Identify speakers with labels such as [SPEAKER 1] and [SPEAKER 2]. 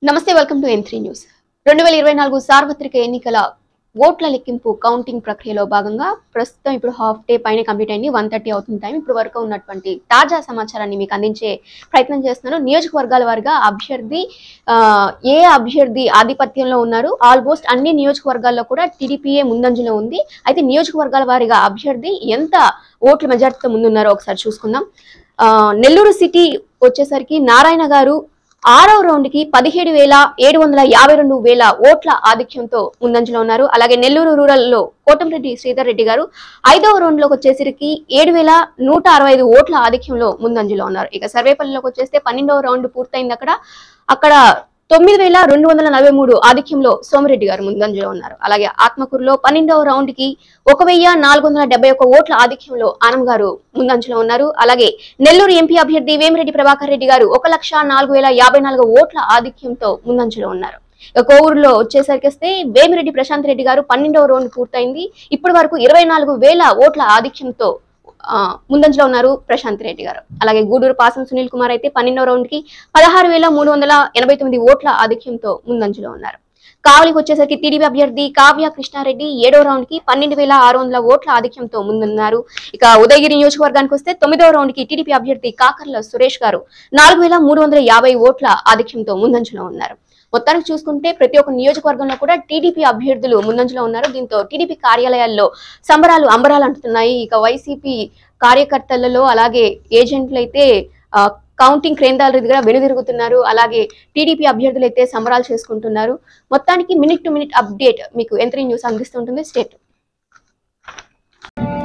[SPEAKER 1] నమస్తే welcome to N three news రెండు వేల ఇరవై నాలుగు సార్వత్రిక ఎన్నికల ఓట్ల లెక్కింపు కౌంటింగ్ ప్రక్రియలో భాగంగా ప్రస్తుతం ఇప్పుడు హాఫ్ డే పైన కంప్లీట్ అయింది వన్ థర్టీ అవుతుంది టైం ఇప్పుడు వరకు ఉన్నటువంటి తాజా సమాచారాన్ని మీకు అందించే ప్రయత్నం చేస్తున్నాను నియోజకవర్గాల వారిగా అభ్యర్థి ఆ, ఏ అభ్యర్థి ఆధిపత్యంలో ఉన్నారు ఆల్మోస్ట్ అన్ని నియోజకవర్గాల్లో కూడా టీడీపీఏ ముందంజలో ఉంది అయితే నియోజకవర్గాల వారిగా అభ్యర్థి ఎంత ఓట్ల మెజార్టీతో ముందున్నారో ఒకసారి చూసుకుందాం ఆ, నెల్లూరు సిటీ వచ్చేసరికి నారాయణ గారు ఆరవ రౌండ్ కి పదిహేడు వేల ఏడు వందల యాభై రెండు వేల ఓట్ల ఆధిక్యంతో ముందంజలో ఉన్నారు అలాగే నెల్లూరు రూరల్ లో కోటంరెడ్డి శ్రీధర్ రెడ్డి గారు ఐదవ రౌండ్ లోకి వచ్చేసరికి ఏడు వేల నూట అరవై ఐదు ఓట్ల ఆధిక్యంలో ముందంజలో ఉన్నారు ఇక సర్వేపల్లిలోకి వచ్చేస్తే పన్నెండవ రౌండ్ పూర్తయింది అక్కడ అక్కడ తొమ్మిది వేల రెండు వందల నలభై మూడు ఆధిక్యంలో సోమిరెడ్డి గారు ముందంజలో ఉన్నారు అలాగే ఆత్మకూరులో పన్నెండవ రౌండ్ కి ఒక వెయ్యి నాలుగు వందల డెబ్బై ఒక ఓట్ల ఆధిక్యంలో ఆనం గారు ముందంజలో ఉన్నారు అలాగే నెల్లూరు ఎంపీ అభ్యర్థి వేమిరెడ్డి ప్రభాకర్ రెడ్డి గారు ఒక లక్ష నాలుగు వేల యాభై నాలుగు ఓట్ల ఆధిక్యంతో ముందంజలో ఉన్నారు ఇక కోవూరులో వచ్చేసరికి వస్తే వేమిరెడ్డి ప్రశాంత్ రెడ్డి గారు పన్నెండవ రౌండ్ పూర్తయింది ఇప్పటి వరకు ఇరవై నాలుగు వేల ఓట్ల ఆధిక్యంతో ఆ, ముందంజలో ఉన్నారు ప్రశాంత్ రెడ్డి గారు అలాగే గూడూరు పాసం సునీల్ కుమార్ అయితే పన్నెండవ రౌండ్ కి పదహారు వేల మూడు వందల ఎనభై తొమ్మిది ఓట్ల ఆధిక్యంతో ముందంజలో ఉన్నారు కావలికి వచ్చేసరికి టీడీపీ అభ్యర్థి కావ్య కృష్ణారెడ్డి ఏడో రౌండ్ కి పన్నెండు వేల ఆరు వందల ఓట్ల ఆధిక్యంతో ముందున్నారు ఇక ఉదయగిరి నియోజకవర్గానికి వస్తే తొమ్మిదవ రౌండ్ కి టీడీపీ అభ్యర్థి కాకర్ల సురేష్ గారు నాలుగు వేల మూడు వందల యాభై ఓట్ల ఆధిక్యంతో ముందంజలో ఉన్నారు మొత్తానికి చూసుకుంటే ప్రతి ఒక్క నియోజకవర్గంలో కూడా టీడీపీ అభ్యర్థులు ముందంజలో ఉన్నారు దీంతో టీడీపీ కార్యాలయాల్లో సంబరాలు అంబరాలు అంటున్నాయి ఇక వైసీపీ కార్యకర్తలలో అలాగే ఏజెంట్లు అయితే ఆ, కౌంటింగ్ కేంద్రాల దగ్గర వెనుదిరుగుతున్నారు అలాగే టీడీపీ అభ్యర్థులు అయితే సంబరాలు చేసుకుంటున్నారు మొత్తానికి మినిట్ టు మినిట్ అప్డేట్ మీకు ఎంత్రీ న్యూస్ అందిస్తుంటుంది స్టేట్